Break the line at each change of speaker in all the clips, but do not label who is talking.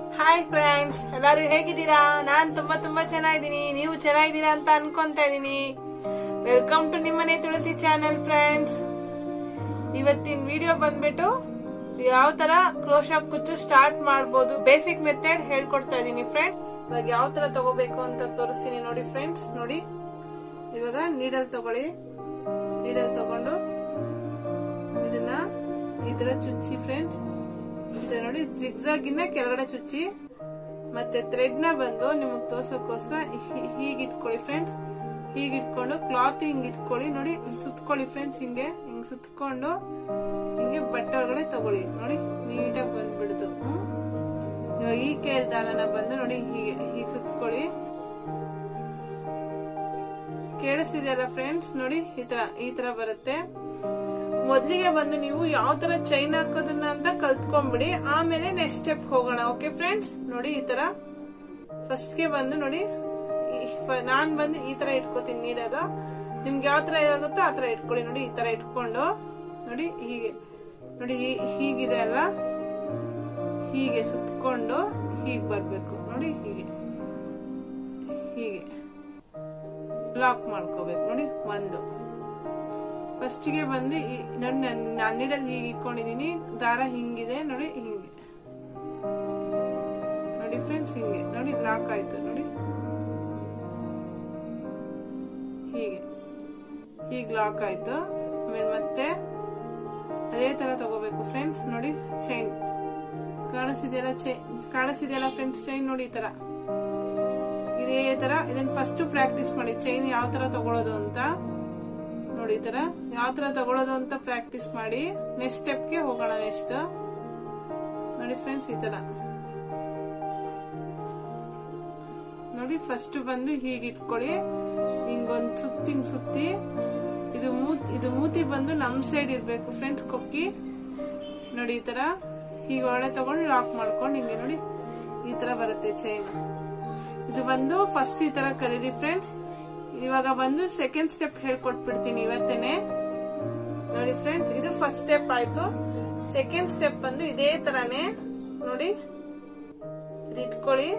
hi friends ಎಲ್ಲರೂ ಹೇಗಿದ್ದೀರಾ ನಾನ್ ತುಂಬಾ ತುಂಬಾ ಚೆನ್ನಾಗಿದ್ದೀನಿ ನೀವು ಚೆನ್ನಾಗಿದ್ದೀರಾ ಅಂತ ಅನ್ಕೊಂತ ಇದ್ದೀನಿ ವೆಲ್ಕಮ್ ಟು ನಿಮ್ಮನೆ ತುಳಸಿ ಚಾನೆಲ್ ಫ್ರೆಂಡ್ಸ್ ಇವತ್ತಿನ ವಿಡಿಯೋ ಬಂದ್ಬಿಟ್ಟು ಯಾವ ತರ ಕ್ರೋಶ ಕುಚ್ಚು ಸ್ಟಾರ್ಟ್ ಮಾಡ್ಬೋದು ಬೇಸಿಕ್ ಮೆಥಡ್ ಹೇಳ್ಕೊಡ್ತಾ ಇದ್ದೀನಿ ಫ್ರೆಂಡ್ಸ್ ಇವಾಗ ಯಾವ ತರ ತಗೋಬೇಕು ಅಂತ ತೋರಿಸ್ತೀನಿ ನೋಡಿ ಫ್ರೆಂಡ್ಸ್ ನೋಡಿ ಇವಾಗ ನೀಡಲ್ ತಗೊಳ್ಳಿ ನೀಡಲ್ ತಗೊಂಡು ಇದನ್ನ ಈ ತರ ಚುಚ್ಚಿ ಫ್ರೆಂಡ್ಸ್ ಈ ತರ ನೋಡಿ ಜಿಗ್ಜಾಗ್ ಇಂದ ಕೆಳಗಡೆ ಚುಚ್ಚಿ ಮತ್ತೆ ಥ್ರೆಡ್ ನ ಬಂದು ನಿಮಗ್ ತೋರ್ಸೋಕೋಸ್ಕರ ಹೀಗೆ ಇಟ್ಕೊಳ್ಳಿ ಫ್ರೆಂಡ್ಸ್ ಹೀಗೆ ಇಟ್ಕೊಂಡು ಕ್ಲಾತ್ ಹಿಂಗ್ ಇಟ್ಕೊಳ್ಳಿ ನೋಡಿ ಹಿಂಗ್ ಸುತ್ಕೊಳ್ಳಿ ಫ್ರೆಂಡ್ಸ್ ಹಿಂಗೆ ಹಿಂಗ್ ಸುತ್ಕೊಂಡು ಹಿಂಗೆ ಬಟ್ಟೆ ಒಳಗಡೆ ತಗೊಳ್ಳಿ ನೋಡಿ ನೀಟಾಗಿ ಬಂದ್ಬಿಡ್ತು ಹ್ಮ್ ಇವಾಗ ಈ ಕೈಯಲ್ಲಿ ದಾರನ ಬಂದು ನೋಡಿ ಹೀಗೆ ಹೀಗೆ ಸುತ್ಕೊಳ್ಳಿ ಕೇಳಿಸ್ತಿದೆಯಲ್ಲ ಫ್ರೆಂಡ್ಸ್ ನೋಡಿ ಈ ತರ ಈ ತರ ಬರುತ್ತೆ ಮೊದ್ಲಿಗೆ ಬಂದು ನೀವು ಯಾವ ತರ ಚೈನ್ ಹಾಕೋದನ್ನ ಅಂತ ಕಲ್ತ್ಕೊಂಡ್ಬಿಡಿ ಆಮೇಲೆ ನೆಕ್ಸ್ಟ್ ಸ್ಟೆಪ್ ಹೋಗೋಣ ಓಕೆ ಫ್ರೆಂಡ್ಸ್ ನೋಡಿ ಈ ತರ ಫಸ್ಟ್ ಗೆ ಬಂದು ನೋಡಿ ಈ- ಫ- ನಾನ್ ಬಂದು ಈ ತರ ಇಟ್ಕೋತೀನಿ ನೀಡೋದ ನಿಮ್ಗೆ ಯಾವ ತರ ಆಗುತ್ತೋ ಆ ತರ ಇಟ್ಕೊಳ್ಳಿ ನೋಡಿ ಈ ತರ ಇಟ್ಕೊಂಡು ನೋಡಿ ಹೀಗೆ ನೋಡಿ ಹೀ- ಹೀಗಿದೆ ಅಲ್ಲ ಹೀಗೆ ಸುತ್ಕೊಂಡು ಹೀಗೆ ಬರ್ಬೇಕು ನೋಡಿ ಹೀಗೆ ಹೀಗೆ ಲಾಕ್ ಮಾಡ್ಕೋಬೇಕು ನೋಡಿ ಒಂದು ಫಸ್ಟಿಗೆ ಬಂದು ಈ- ನೋಡಿ ನಾನು ನೀಡಲ್ ಹೀಗೆ ಇಟ್ಕೊಂಡಿದೀನಿ ದಾರ ಹಿಂಗಿದೆ ನೋಡಿ ಹಿಂಗೆ ನೋಡಿ ಫ್ರೆಂಡ್ಸ್ ಹಿಂಗೆ ನೋಡಿ ಲಾಕ್ ಆಯ್ತು ನೋಡಿ ಹೀಗೆ ಹೀಗೆ ಲಾಕ್ ಆಯ್ತು ಆಮೇಲೆ ಮತ್ತೆ ಅದೇ ತರ ತಗೋಬೇಕು ಫ್ರೆಂಡ್ಸ್ ನೋಡಿ ಚೈನ್ ಕಾಣಿಸಿದೆಯಲ್ಲ ಚೈನ್ ಕಾಣಿಸಿದೆಯಲ್ಲ ಫ್ರೆಂಡ್ಸ್ ಚೈನ್ ನೋಡಿ ಈ ತರ ಇದೇ ತರ ಇದನ್ನ ಫಸ್ಟ್ ಪ್ರಾಕ್ಟೀಸ್ ಮಾಡಿ ಚೈನ್ ಯಾವ ತರ ತಗೊಳ್ಳೋದು ಅಂತ ನೋಡಿ ಈ ತರ ಯಾವ ತರ ತಗೊಳ್ಳೋದು ಅಂತ ಪ್ರಾಕ್ಟೀಸ್ ಮಾಡಿ ನೆಕ್ಸ್ಟ್ ಸ್ಟೆಪ್ಗೆ ಹೋಗೋಣ ನೆಕ್ಸ್ಟ್ ನೋಡಿ ಫ್ರೆಂಡ್ಸ್ ಈ ತರ ನೋಡಿ ಫಸ್ಟ್ ಬಂದು ಹೀಗೆ ಇಟ್ಕೊಳ್ಳಿ ಹಿಂಗೊಂದ್ ಸುತ್ತಿ ಹಿಂಗ್ ಸುತ್ತಿ ಇದು ಮೂತಿ ಇದು ಮೂತಿ ಬಂದು ನಮ್ ಸೈಡ್ ಇರ್ಬೇಕು ಫ್ರೆಂಡ್ಸ್ ಕೊಕ್ಕಿ ನೋಡಿ ಈ ತರ ಹೀಗೆ ಒಳ್ಳೆ ತಗೊಂಡು ಲಾಕ್ ಮಾಡ್ಕೊಂಡು ಹಿಂಗೆ ನೋಡಿ ಈ ತರ ಬರುತ್ತೆ ಚೈನ್ ಇದು ಬಂದು ಫಸ್ಟ್ ಈ ತರ ಕಲೀರಿ ಫ್ರೆಂಡ್ಸ್ ಇವಾಗ ಬಂದು ಸೆಕೆಂಡ್ ಸ್ಟೆಪ್ ಹೇಳ್ಕೊಟ್ಬಿಡ್ತೀನಿ ಇವತ್ತೇನೆ ನೋಡಿ ಫ್ರೆಂಡ್ಸ್ ಇದು ಫಸ್ಟ್ ಸ್ಟೆಪ್ ಆಯ್ತು ಸೆಕೆಂಡ್ ಸ್ಟೆಪ್ ಬಂದು ಇದೇ ತರಾನೇ ನೋಡಿ ಇದು ಇಟ್ಕೊಳ್ಳಿ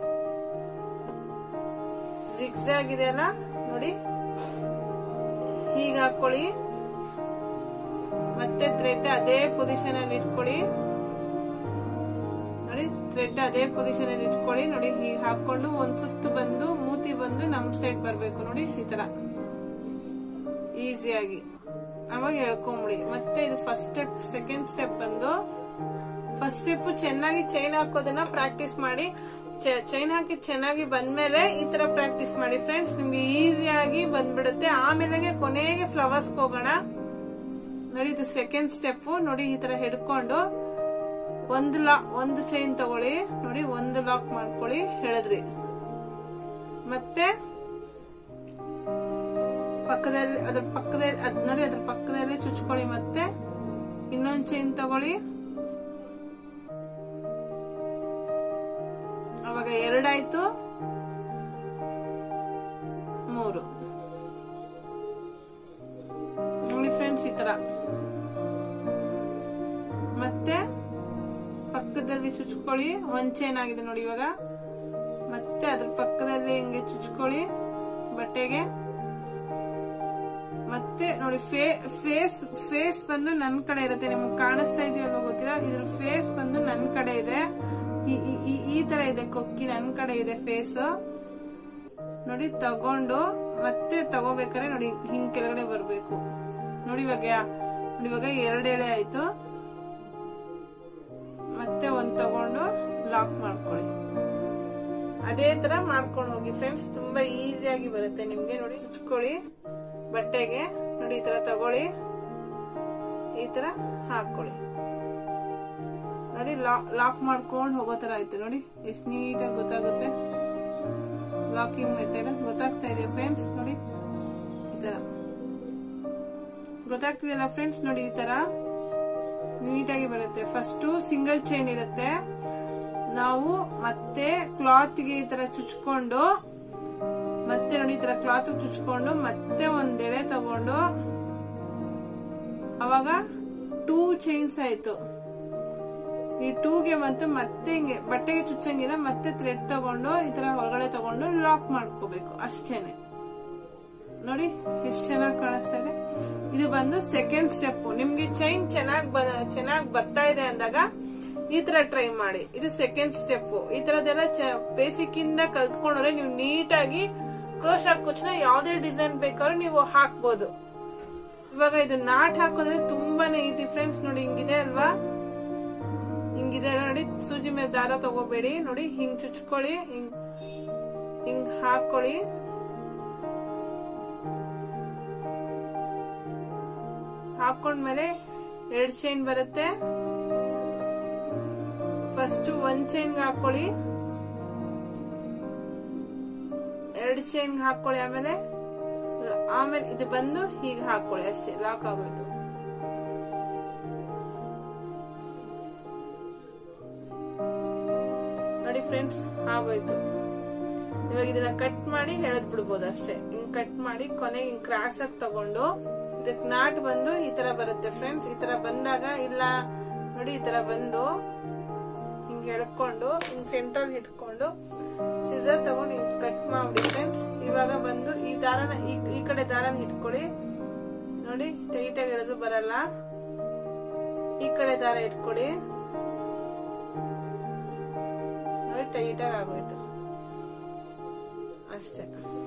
ಜಿಗ್ಜಾಗ್ ಇದೆಯಲ್ಲ ನೋಡಿ ಹೀಗೆ ಹಾಕೊಳ್ಳಿ ಮತ್ತೆ ಥ್ರೆಡ್ ಅದೇ ಪೊಸಿಷನ್ ಅಲ್ಲಿ ಇಟ್ಕೊಳ್ಳಿ ನೋಡಿ ಥ್ರೆಡ್ ಅದೇ ಪೊಸಿಷನ್ ಅಲ್ಲಿ ಇಟ್ಕೊಳ್ಳಿ ನೋಡಿ ಹೀಗೆ ಹಾಕೊಂಡು ಒಂದ್ ಸುತ್ತು ಬಂದು ಮೂತಿ ಬಂದು ನಮ್ ಸೈಡ್ ಬರ್ಬೇಕು ನೋಡಿ ಈ ತರ ಈಸಿಯಾಗಿ ಅವಾಗ ಎಳ್ಕೊಂಬಿಡಿ ಮತ್ತೆ ಇದು ಫಸ್ಟ್ ಸ್ಟೆಪ್ ಸೆಕೆಂಡ್ ಸ್ಟೆಪ್ ಬಂದು ಫಸ್ಟ್ ಸ್ಟೆಪ್ ಚೆನ್ನಾಗಿ ಚೈನ್ ಹಾಕೋದನ್ನ ಪ್ರಾಕ್ಟೀಸ್ ಮಾಡಿ ಚೈನ್ ಹಾಕಿ ಚೆನ್ನಾಗಿ ಬಂದ್ಮೇಲೆ ಈ ತರ ಪ್ರಾಕ್ಟೀಸ್ ಮಾಡಿ ಫ್ರೆಂಡ್ಸ್ ನಿಮ್ಗೆ ಈಸಿಯಾಗಿ ಬಂದ್ಬಿಡುತ್ತೆ ಆಮೇಲೆ ಕೊನೆಗೆ ಫ್ಲವರ್ಸ್ ಹೋಗೋಣ ನೋಡಿ ಇದು ಸೆಕೆಂಡ್ ಸ್ಟೆಪ್ ನೋಡಿ ಈ ತರ ಹಿಡ್ಕೊಂಡು ಒಂದು ಲಾ ಒಂದು ಚೈನ್ ತಗೊಳ್ಳಿ ನೋಡಿ ಒಂದು ಲಾಕ್ ಮಾಡ್ಕೊಳ್ಳಿ ಹೇಳಿದ್ರಿ ಮತ್ತೆ ಪಕ್ಕದಲ್ಲಿ ಅದ್ರ ಪಕ್ಕದಲ್ಲಿ ಅದ್ ನೋಡಿ ಅದ್ರ ಪಕ್ಕದಲ್ಲಿ ಚುಚ್ಕೊಳ್ಳಿ ಮತ್ತೆ ಇನ್ನೊಂದು ಚೈನ್ ತಗೊಳ್ಳಿ ಅವಾಗ ಎರಡಾಯ್ತು ಮೂರು ನೋಡಿ ಫ್ರೆಂಡ್ಸ್ ಈ ತರ ಮತ್ತೆ ಪಕ್ಕದಲ್ಲಿ ಚುಚ್ಕೊಳ್ಳಿ ಒಂದ್ ಚೈನ್ ಆಗಿದೆ ನೋಡಿ ಇವಾಗ ಮತ್ತೆ ಅದ್ರ ಪಕ್ಕದಲ್ಲಿ ಹಿಂಗೆ ಚುಚ್ಕೊಳ್ಳಿ ಬಟ್ಟೆಗೆ ಮತ್ತೆ ನೋಡಿ ಫೇಸ್ ಫೇಸ್ ಬಂದು ನನ್ ಕಡೆ ಇರುತ್ತೆ ನಿಮ್ಗೆ ಕಾಣಿಸ್ತಾ ಇದೆಯಲ್ವ ಗೊತ್ತಿಲ್ಲ ಇದ್ರ ಫೇಸ್ ಬಂದು ನನ್ ಕಡೆ ಇದೆ ಈ- ಈ- ಈ- ಈ ತರ ಇದೆ ಕೊಕ್ಕಿ ನನ್ ಕಡೆ ಇದೆ ಫೇಸ್ ನೋಡಿ ತಗೊಂಡು ಮತ್ತೆ ತಗೋಬೇಕಾದ್ರೆ ನೋಡಿ ಹಿಂಗ್ ಕೆಳಗಡೆ ಬರ್ಬೇಕು ನೋಡಿ ಇವಾಗ ಯಾ- ನೋಡಿ ಇವಾಗ ಎರಡು ಎಳೆ ಆಯ್ತು ಮತ್ತೆ ಒಂದ್ ತಗೊಂಡು ಲಾಕ್ ಮಾಡ್ಕೊಳ್ಳಿ ಅದೇ ತರ ಮಾಡ್ಕೊಂಡು ಹೋಗಿ ಫ್ರೆಂಡ್ಸ್ ತುಂಬಾ ಈಸಿಯಾಗಿ ಬರುತ್ತೆ ನಿಮ್ಗೆ ನೋಡಿ ಚುಚ್ಕೊಳ್ಳಿ ಬಟ್ಟೆಗೆ ನೋಡಿ ಈ ತರ ತಗೊಳ್ಳಿ ಈ ತರ ಹಾಕೊಳ್ಳಿ ನೋಡಿ ಲಾಕ್ ಮಾಡ್ಕೊಂಡು ಹೋಗೋ ತರ ಆಯ್ತು ನೋಡಿ ಎಷ್ಟು ನೀಟಾಗಿ ಗೊತ್ತಾಗುತ್ತೆ ಲಾಕಿಂಗ್ ಮೆಥಡ್ ಗೊತ್ತಾಗ್ತಾ ಇದೆ ಫ್ರೆಂಡ್ಸ್ ನೋಡಿ ಈ ತರ ಗೊತ್ತಾಗ್ತಿದೆಯಲ್ಲ ಫ್ರೆಂಡ್ಸ್ ನೋಡಿ ಈ ತರ ನೀಟಾಗಿ ಬರುತ್ತೆ ಫಸ್ಟ್ ಸಿಂಗಲ್ ಚೈನ್ ಇರುತ್ತೆ ನಾವು ಮತ್ತೆ ಕ್ಲಾತ್ಗೆ ಈ ತರ ಚುಚ್ಕೊಂಡು ಮತ್ತೆ ನೋಡಿ ಈ ತರ ಕ್ಲಾತ್ ಚುಚ್ಕೊಂಡು ಮತ್ತೆ ಒಂದ್ ಎಳೆ ತಗೊಂಡು ಅವಾಗ ಟೂ ಚೈನ್ಸ್ ಆಯ್ತು ಈ ಟೂಗೆ ಮತ್ತು ಮತ್ತೆ ಹಿಂಗೆ ಬಟ್ಟೆಗೆ ಚುಚ್ಚಂಗಿಲ್ಲ ಮತ್ತೆ ಥ್ರೆಡ್ ತಗೊಂಡು ಈ ತರ ಹೊರಗಡೆ ತಗೊಂಡು ಲಾಕ್ ಮಾಡ್ಕೋಬೇಕು ಅಷ್ಟೇನೆ ನೋಡಿ ಎಷ್ಟು ಚೆನ್ನಾಗಿ ಕಾಣಿಸ್ತಾ ಇದೆ ಇದು ಬಂದು ಸೆಕೆಂಡ್ ಸ್ಟೆಪ್ ನಿಮ್ಗೆ ಚೈನ್ ಚೆನ್ನಾಗಿ ಚೆನ್ನಾಗಿ ಬರ್ತಾ ಇದೆ ಅಂದಾಗ ಈ ತರ ಟ್ರೈ ಮಾಡಿ ಇದು ಸೆಕೆಂಡ್ ಸ್ಟೆಪ್ ಈ ತರದೆಲ್ಲ ಬೇಸಿಕ್ ಇಂದ ಕಲ್ತ್ಕೊಂಡ್ರೆ ನೀವು ನೀಟಾಗಿ ಕ್ರೋಶ್ ಹಾಕೋಚ್ನ ಯಾವ್ದೇ ಡಿಸೈನ್ ಬೇಕಾದ್ರೂ ನೀವು ಹಾಕ್ಬೋದು ಇವಾಗ ಇದು ನಾಟ್ ಹಾಕೋದ್ರೆ ತುಂಬಾನೇ ಈಸಿ ಫ್ರೆಂಡ್ಸ್ ನೋಡಿ ಹಿಂಗಿದೆ ಅಲ್ವಾ ಹಿಂಗಿದೆ ನೋಡಿ ಸೂಜಿ ಮೇಲೆ ದಾರ ತಗೋಬೇಡಿ ನೋಡಿ ಹಿಂಗ್ ಚುಚ್ಕೊಳ್ಳಿ ಹಿಂಗ್ ಹಿಂಗ್ ಹಾಕೊಳ್ಳಿ ಹಾಕೊಂಡ್ಮೇಲೆ ಎರಡ್ ಚೈನ್ ಬರುತ್ತೆ ಫಸ್ಟ್ ಒಂದ್ ಚೈನ್ ಹಾಕೊಳ್ಳಿ ಎರಡು ಚೈನ್ ಹಾಕೊಳ್ಳಿ ಆಮೇಲೆ ಆಮೇಲೆ ಇದು ಬಂದು ಹೀಗೆ ಹಾಕೊಳ್ಳಿ ಅಷ್ಟೇ ಲಾಕ್ ಆಗೋಯ್ತು ನೋಡಿ ಫ್ರೆಂಡ್ಸ್ ಆಗೋಯ್ತು ಇವಾಗ ಇದನ್ನ ಕಟ್ ಮಾಡಿ ಎಳೆದ್ ಬಿಡ್ಬೋದು ಅಷ್ಟೇ ಹಿಂಗ್ ಕಟ್ ಮಾಡಿ ಕೊನೆಗೆ ಹಿಂಗ್ ಕ್ರಾಸ್ ಆಗಿ ತಗೊಂಡು ಇದಕ್ ನಾಟ್ ಬಂದು ಈ ತರ ಬರುತ್ತೆ ಫ್ರೆಂಡ್ಸ್ ಈ ತರ ಬಂದಾಗ ಇಲ್ಲ ನೋಡಿ ಈ ತರ ಬಂದು ಹಿಂಗ್ ಎಳ್ಕೊಂಡು ಹಿಂಗ್ ಸೆಂಟ್ರಲ್ ಇಟ್ಕೊಂಡು ಸಿಸರ್ ತಗೊಂಡು ಹಿಂಗ್ ಕಟ್ ಮಾಡ್ಬಿಡಿ ಫ್ರೆಂಡ್ಸ್ ಇವಾಗ ಬಂದು ಈ ದಾರನ ಈ- ಈ ಕಡೆ ದಾರನ ಇಟ್ಕೊಳ್ಳಿ ನೋಡಿ ಟೈಟ್ ಆಗಿ ಎಳೆದು ಬರಲ್ಲ ಈ ಕಡೆ ದಾರ ಇಟ್ಕೊಳ್ಳಿ ನೋಡಿ ಟೈಟ್ ಆಗಿ ಆಗೋಯ್ತು ಅಷ್ಟೇ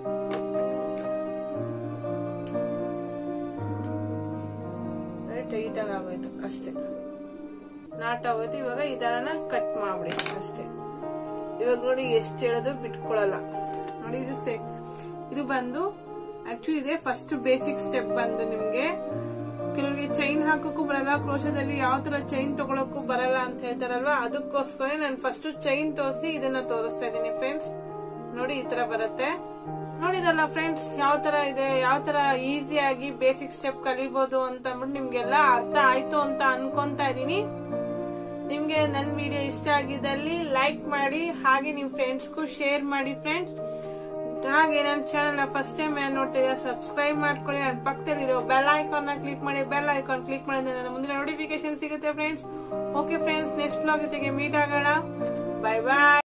ನೋಡಿ ಟೈಟ್ ಆಗಿ ಆಗೋಯ್ತು ಅಷ್ಟೇ ನಾಟ್ ಆಗೋಯ್ತು ಇವಾಗ ಈ ದಾರನ ಕಟ್ ಮಾಡ್ಬಿಡಿ ಅಷ್ಟೇ ಇವಾಗ ನೋಡಿ ಎಷ್ಟು ಹೇಳೋದು ಬಿಟ್ಕೊಳಲ್ಲ ನೋಡಿ ಇದು ಸೆ ಇದು ಬಂದು ಆಕ್ಚುಲಿ ಇದೆ ಫಸ್ಟ್ ಬೇಸಿಕ್ ಸ್ಟೆಪ್ ಬಂದು ನಿಮ್ಗೆ ಕೆಲವರಿಗೆ ಚೈನ್ ಹಾಕೋಕ್ಕೂ ಬರಲ್ಲ ಕ್ರೋಶದಲ್ಲಿ ಯಾವ ತರ ಚೈನ್ ತಗೊಳಕ್ಕೂ ಬರಲ್ಲ ಅಂತ ಹೇಳ್ತಾರಲ್ವಾ ಅದಕ್ಕೋಸ್ಕರ ನಾನು ಫಸ್ಟ್ ಚೈನ್ ತೋರಿಸಿ ಇದನ್ನ ತೋರಿಸ್ತಾ ಇದ್ದೀನಿ ಫ್ರೆಂಡ್ಸ್ ನೋಡಿ ಈ ತರ ಬರುತ್ತೆ ನೋಡಿದಲ್ಲ ಫ್ರೆಂಡ್ಸ್ ಯಾವ ತರ ಇದೆ ಯಾವ ತರ ಈಸಿಯಾಗಿ ಬೇಸಿಕ್ ಸ್ಟೆಪ್ ಕಲಿಬಹುದು ಅಂತ ಅಂದ್ಬಿಟ್ಟು ನಿಮ್ಗೆಲ್ಲ ಅರ್ಥ ಆಯ್ತು ಅಂತ ಅನ್ಕೊಂತಾ ಇದೀನಿ ನಿಮ್ಗೆ ನನ್ನ ವಿಡಿಯೋ ಇಷ್ಟ ಆಗಿದ್ದಲ್ಲಿ ಲೈಕ್ ಮಾಡಿ ಹಾಗೆ ನಿಮ್ ಫ್ರೆಂಡ್ಸ್ಗೂ ಶೇರ್ ಮಾಡಿ ಫ್ರೆಂಡ್ಸ್ ಹಾಗೆ ನನ್ನ ಚಾನಲ್ ಫಸ್ಟ್ ಟೈಮ್ ಏನ್ ನೋಡ್ತಾ ಇದ್ದೀರಾ ಸಬ್ಸ್ಕ್ರೈಬ್ ಮಾಡ್ಕೊಳ್ಳಿ ನನ್ನ ಪಕ್ಕದಲ್ಲಿರೋ ಬೆಲ್ ಐಕಾನ್ ನ ಕ್ಲಿಕ್ ಮಾಡಿ ಬೆಲ್ ಐಕಾನ್ ಕ್ಲಿಕ್ ಮಾಡಿದ್ರೆ ನನ್ನ ಮುಂದಿನ ನೋಟಿಫಿಕೇಶನ್ ಸಿಗುತ್ತೆ friends okay friends next blog ಜೊತೆಗೆ ಮೀಟ್ ಆಗೋಣ ಬೈ ಬಾಯ್